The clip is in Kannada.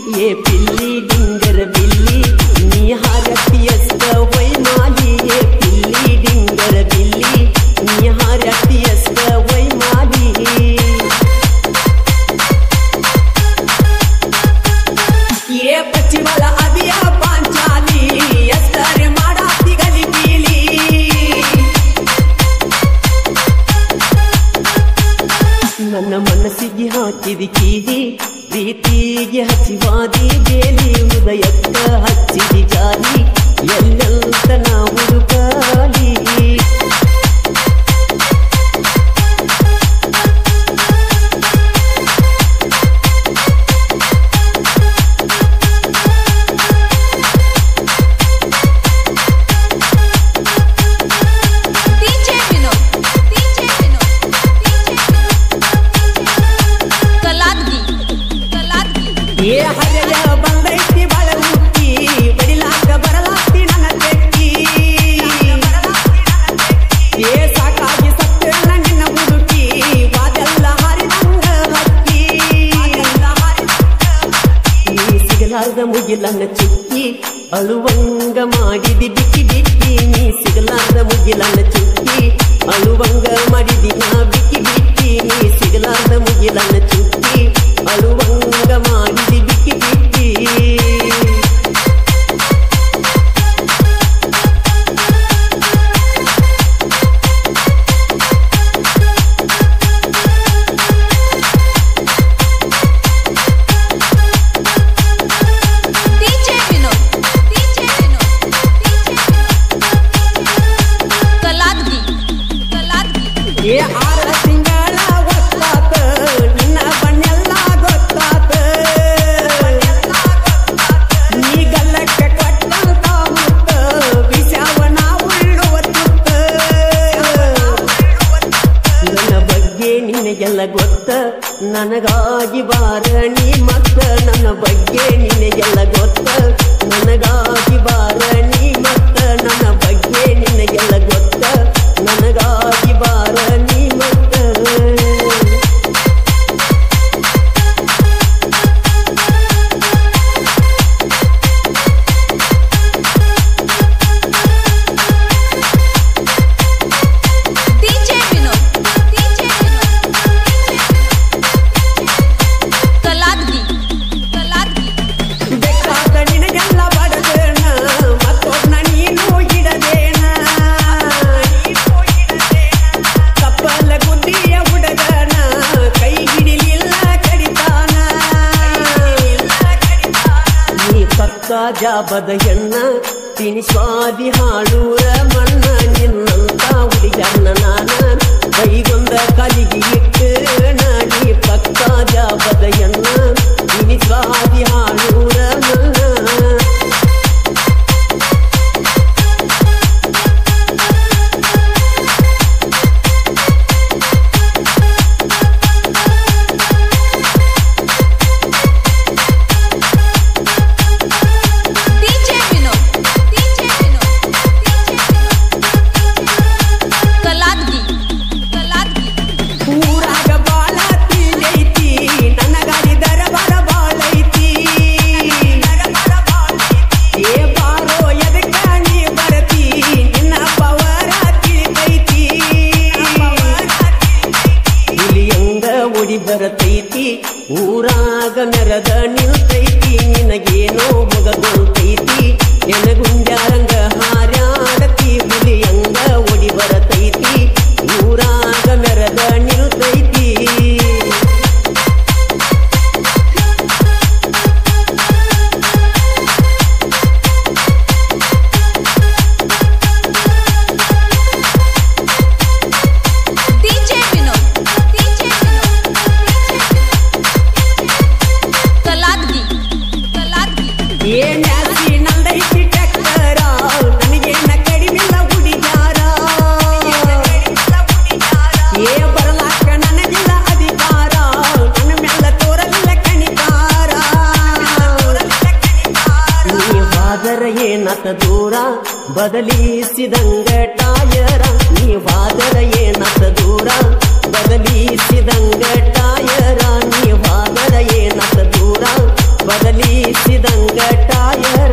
ಏ ಪಿಲ್ಲಿ ಡಿಂಗರ ಬಿಲ್ಲಿ ನೀ ಹಾರತಿಯಸ್ತ ವೈಮಾಲಿ ಏ ಪಿಲ್ಲಿ ಡಿಂಗರ ಬಿಲ್ಲಿ ನೀ ಹಾರತಿಯಸ್ತ ವೈಮಾಲಿ ಏ ಪಶ್ಚಿಮಲ ಅದಿಯ ಪಾಂಚಾಲಿ ಎಸ್ತಾರೆ ಮಾಡಾತಿ ಗಲಿಬೀಲಿ ನನ್ನ ಮನಸ್ಸಿಗೆ ಹಾಕಿದಿ ಕೀಲಿ ಪ್ರೀತಿಗೆ ಹಚ್ಚಿವಾದಿ ಬೇಲಿ ಹೃದಯಕ್ಕ ಹಚ್ಚಿದಿ ಜಾಲಿ ಎಲ್ಲಂತ ನಾ ಹುಡುಕಾಲಿ DJ Vinod, DJ Vinod, DJ Vinod. ಕಲಾದ್ಗಿ ಕಲಾದ್ಗಿ ಏ ಹರೆಯ ಬಂದೈತಿ ಬಳ ಹುಟ್ಟಿ ಬಡಿಲಾಕ ಬರಲಾಗ್ತಿ ನನ್ನ ತೆಕ್ಕಿ ಏ ಸಾಕಾಗಿ ಸತ್ತ ನಿನ್ನ ಹುಡುಕಿ ವಾದೆಲ್ಲ ಹಾರಿದಂಗ ಹಕ್ಕಿ ನೀ ಸಿಗಲಾರ್ದ ಮುಗಿಲನ್ನ ಚುಕ್ಕಿ ಅಳುವಂಗ ಮಾಡಿದಿ ಬಿಕ್ಕಿ ಬಿಕ್ಕಿ ನೀ ಸಿಗಲಾರ್ದ ಮುಗಿಲನ್ನ ಚುಕ್ಕಿ ಅಳುವಂಗ ಮಾಡಿದಿ ನಾ ಬಿಕ್ಕಿ ಬಿಕ್ಕಿ ನೀ ಸಿಗಲಾರ್ದ ಮುಗಿಲನ್ನ ಚುಕ್ಕಿ ಅಳುವಂಗ ಮಾಡಿದಿ ಬಿಕ್ಕಿ ಬಿಕ್ಕಿ DJ Vinod, DJ Vinod, DJ Vinod. ಕಲಾದ್ಗಿ ಕಲಾದ್ಗಿ ಏ ಆರ ತಿಂಗಳ ಗೊತ್ತಾತ ನಿನ್ನ ಬಣ್ಣೆಲ್ಲ ಗೊತ್ತಾತ ನೀ ಗಲ್ಲಕ್ಕೆ ಕೊಟ್ಟಂತ ಮುತ್ತ ವಿಷವನ ಉಳ್ಳುವ ತುತ್ತ ನನ್ನ ಬಗ್ಗೆ ನಿನಗೆಲ್ಲ ಗೊತ್ತ ನನಗಾಗಿ ಬಾರ ನೀ ಮತ್ತ ನನ್ನ ಬಗ್ಗೆ ನಿನಗೆಲ್ಲ ಗೊತ್ತ ನನಗಾಗಿ ಬಾರ ನೀ ಮತ್ತ ನನ್ನ ಬಗ್ಗೆ ನಿನಗೆಲ್ಲ ಗೊತ್ತ ನನಗಾಗಿ ಬಾರ ನೀ ಮತ್ತ DJ Vinod, DJ Vinod, ಕಲಾದ್ಗಿ ಕಲಾದ್ಗಿ ಬೇಕಾದ ನಿನಗೆಲ್ಲ ಬಡದೇನ ಮತ್ತೊಬ್ಬನ ನೀನು ಇಡದೇನ ಕಪ್ಪಲ ಗುದ್ದಿಯ ಹುಡುಗನ ಕೈ ಹಿಡಿಲಿಲ್ಲ ಕಡಿತಾನ ನೀ ಪಕ್ಕ ಜಾಬದ ಹೆಣ್ಣ ತಿನಿಸ್ವಾದಿ ಹಾಡೂರ ಮಣ್ಣ ನಿನ್ನಂತ ಹುಡುಗಣ್ಣ ನಾನ ಕೈಗೊಂದ ಕಲಿಗೆ ಇಟ್ಟು ನಾಡಿ ಪಕ್ಕ ಜಾಬದ ಹೆಣ್ಣ ತಿನಿಸ್ವಾದಿ ಹಾಡೂರ ಮಣ್ಣ DJ Vinod, DJ Vinod, DJ Vinod. ಕಲಾದ್ಗಿ ಕಲಾದ್ಗಿ ಊರಾಗ ಬಾಳ ತಿಳಿಯೈತಿ ನನ್ನ ಗಾಡಿ ದರಬಾರ ಬಾಳೈತಿ ಏ ಬಾರೋ ಎದಕ್ಕ ನೀ ಬರತಿ ನಿನ್ನ ಪವರ ತಿಳಿತೈತಿ ಇಲ್ಲಿ ಹೆಂಗ ಓಡಿ ಬರತೈತಿ ಊರಾಗ ಮೆರದ ನಿಲ್ತೈತಿ ನಿನಗೇನೋ ಮುಗದೊಂತೈತಿ ಎನಗುಂಜಾರಂಗ ಹಾರ್ಯಾಡತಿ ಹುಲಿ ಹೆಂಗ ಓಡಿ ಬರತೈತಿ ಊರಾಗ ಮೆರದ ನಿಲ್ತೈತಿ DJ Vinod, DJ Vinod, ಕಲಾದ್ಗಿ ಕಲಾದ್ಗಿ ಏ ಮ್ಯಾಸಿ ನಂದೈತಿ ಟ್ರ್ಯಾಕ್ಟರ ನನಗೇನ ಕಡಿಮಿಲ್ಲ ಹುಡುಗ್ಯಾರ ಏ ಬರಲಾಕ ನನಗಿಲ್ಲ ಅಧಿಕಾರ ನನ್ನ ಮ್ಯಾಲ ತೋರಲಿಲ್ಲ ಕಣಿಕಾರ ನೀ ವಾದರ ಏನತ ದೂರ ಬದಲಿಸಿದಂಗ ಟಾಯರ ನೀ ವಾದರ ಏನತ ದೂರ ಬದಲಿಸಿದಂಗ ಟಾಯರ ನೀ ವಾದರ ಏನತ ದೂರ ಬದಲಿ ತಿರಿದಂಗ ಟಾಯರ